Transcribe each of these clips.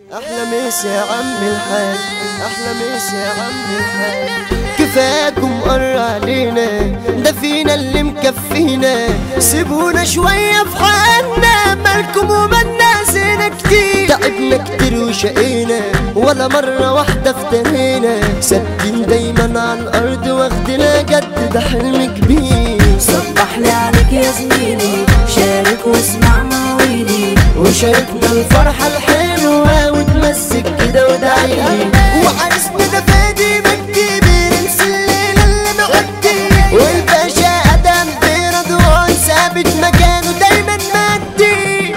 احلى ميس يا عم الحاج احلى ميس يا عم الحاج كفاكم قر علينا ده فينا اللي مكفينا سيبونا شوية في حالنا مالكم ومالنا زينا كتير تعبنا كتير وشقينا ولا مرة واحدة افتنينا ثابتين دايما على الأرض واخدنا جد ده حلم كبير صبح لي عليك يا زميلي شارك واسمع مواويلي وشاركنا الفرحة الحلوة وتمسك كده ودعيلي وعرسنا ده فادي مجدي بننسى الليلة اللي معدي والباشا أدم برضوان ثابت مكانه دايما مادي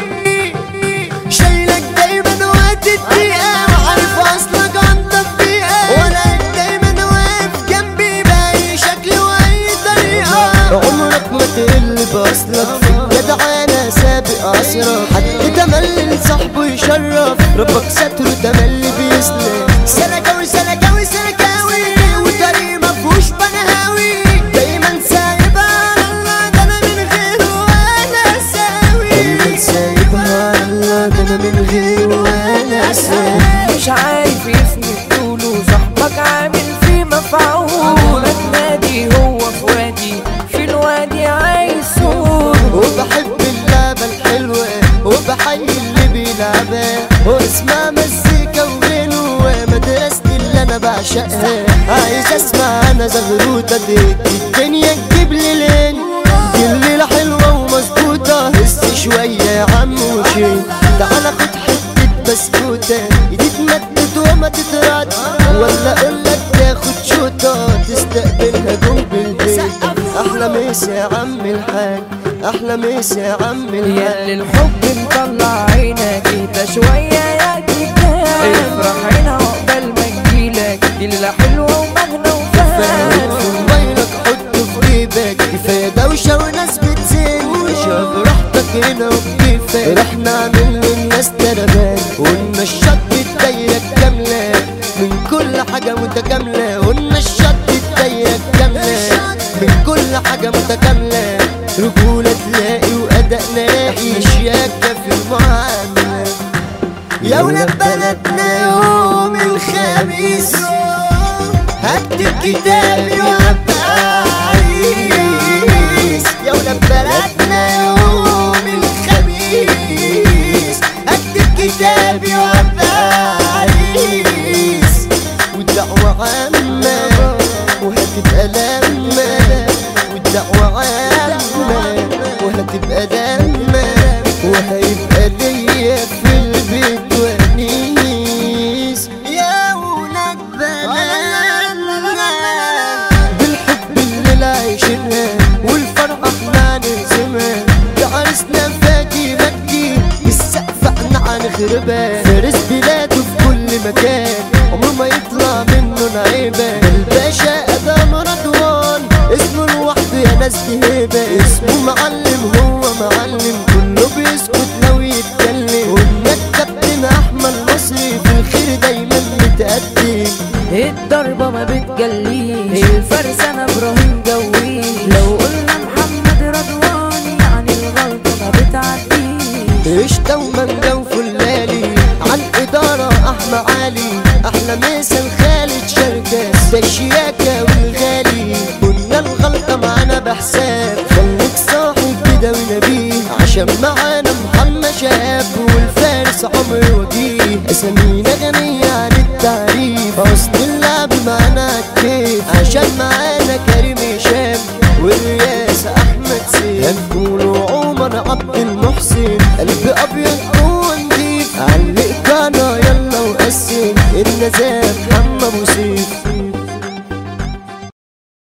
شايلك دايما وقت الدقيقة وعارف أصلك عند الدقيقة وأنا دايما واقف جنبي بأي شكل وأي طريقة عمرك ما تقل بأصلك في الجدعانة سابق عصرك حد تملي لصاحبه يشرف ربك ستره تملي بيسلم سلكاوي سلكاوي سلكاوي وطريق مفهوش بنهاوي دايما سايبها على الله ده انا من غيره وانا ساوي دايما سايبها على الله ده انا من غيره وانا ساوي مش عارف اسمي تقوله صاحبك عامل فيه مفعول نادي هو في وادي في الوادي عايز سور وبحب اللعبة الحلوة وبحيي اللي بيلعبها واسمع مزيكا وغنوة مدرستي اللي انا بعشقها عايز اسمع انا زغروطة دي الدنيا تجيب لي لين دي الليلة حلوة ومظبوطة هس شوية يا عم وشين تعال خد حتة بسكوتة ايدي تمدد وما تترد ولا اقولك تاخد شوطة تستقبلها جنب البيت احلى ميس يا عم الحاج احلى ميس يا عم يا الحاج اللي الحب مطلع عينك اهدى شوية يا كتاب افرح هنا عقبال ما تجيلك ليلة حلوة ومغنى فاهم في وفهم موبايلك حطه في جيبك كفايه دوشه وناس بتزن اشرب براحتك هنا وبكيفك رح نعمل للناس تربان قلنا الشط الدايره كامله من كل حاجه متكامله قلنا الشط الدايره كامله من كل حاجه متكامله رجوله تلاقي واداء نلاقي شياكه في المعامله يا ولاد بلدنا يوم الخميس هكتب كتابي وابقى عريس يا ولاد بلدنا يوم الخميس هكتب كتابي وابقى عريس والدعوة عامة وهتبقى لمة والدعوة عامة وهتبقى لمة وهيبقى ليا في البيت ونيس يا ولاد بلدنا بالحب اللي عايشينها والفرحة احنا نرسمها يا عرسنا فادي مجدي بالسقف احنا هنخربها فارس بلاده في كل مكان عمره ما يطلع منه نعيبة الباشا ادم رضوان اسمه لوحده يا ناس دي هيبة اسمه معلم هو معلم كله بيسكت لو يتكلم قلنا الكابتن احمد مصري في الخير دايما متقدم الضربة ما بتجليش الفارس انا ابراهيم جوي لو قلنا محمد رضوان يعني الغلطة ما بتعديش قشطة ومانجا وفلالي عن إدارة أحمى علي أحلى مثل خالد شركة ده الشياكة والغالي قلنا الغلطة معانا بحساب خليك صاحب كده ونبيه عشان معانا محمد شاب والفارس عمر وجيه أسامينا غنية عن التعريف أصل اللعب معانا كيف عشان معانا كريم هشام والرياس أحمد سيف هنقولوا عمر عبد المحسن قلب أبيض ونضيف علق قناة يلا وقسم النزاهة محمد أبو سيف